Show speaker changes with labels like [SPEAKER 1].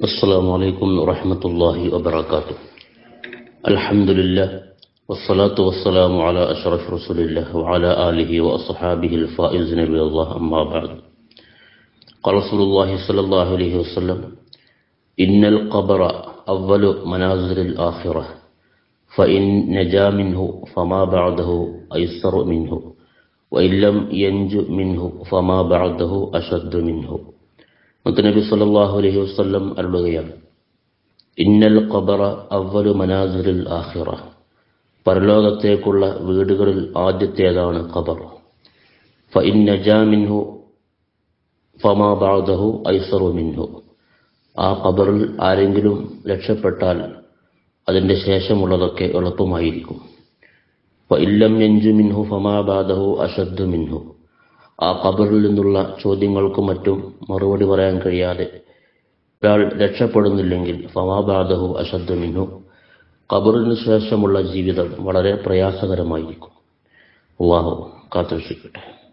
[SPEAKER 1] السلام عليكم ورحمة الله وبركاته الحمد لله والصلاة والسلام على أشرف رسول الله وعلى آله وأصحابه الفائز نبي الله أما بعد قال رسول الله صلى الله عليه وسلم إن القبر أول منازل الآخرة فإن نجا منه فما بعده أيسر منه وإن لم ينج منه فما بعده أشد منه മുത്തനബി സല്ലല്ലാഹു അലൈഹി വസല്ലം അരുളുകയാണ് ഇന്നൽ ഖബറ അവലു മനാസിറിൽ ആഖിറ പരലോകത്തേക്കുള്ള വീടുകളിൽ ആദ്യത്തേതാണ് ഖബർ ഫഇൻ നജാ മിൻഹു ഫമാ ബഅദഹു ഐസറു മിൻഹു ആ ഖബറിൽ ആരെങ്കിലും രക്ഷപ്പെട്ടാൽ അതിന്റെ ശേഷമുള്ളതൊക്കെ എളുപ്പമായിരിക്കും ഫഇല്ലം യൻജു മിൻഹു ഫമാ ബഅദഹു അഷദ്ദു മിൻഹു ആ ഖബറിൽ നിന്നുള്ള ചോദ്യങ്ങൾക്കും മറ്റും മറുപടി പറയാൻ കഴിയാതെ ഒരാൾ രക്ഷപ്പെടുന്നില്ലെങ്കിൽ ഫമാബാദഹു അശദ്ദ മിന്നു ഖബറിന് ശേഷമുള്ള ജീവിതം വളരെ പ്രയാസകരമായിരിക്കും അള്ളാഹു കാത്തുരക്ഷിക്കട്ടെ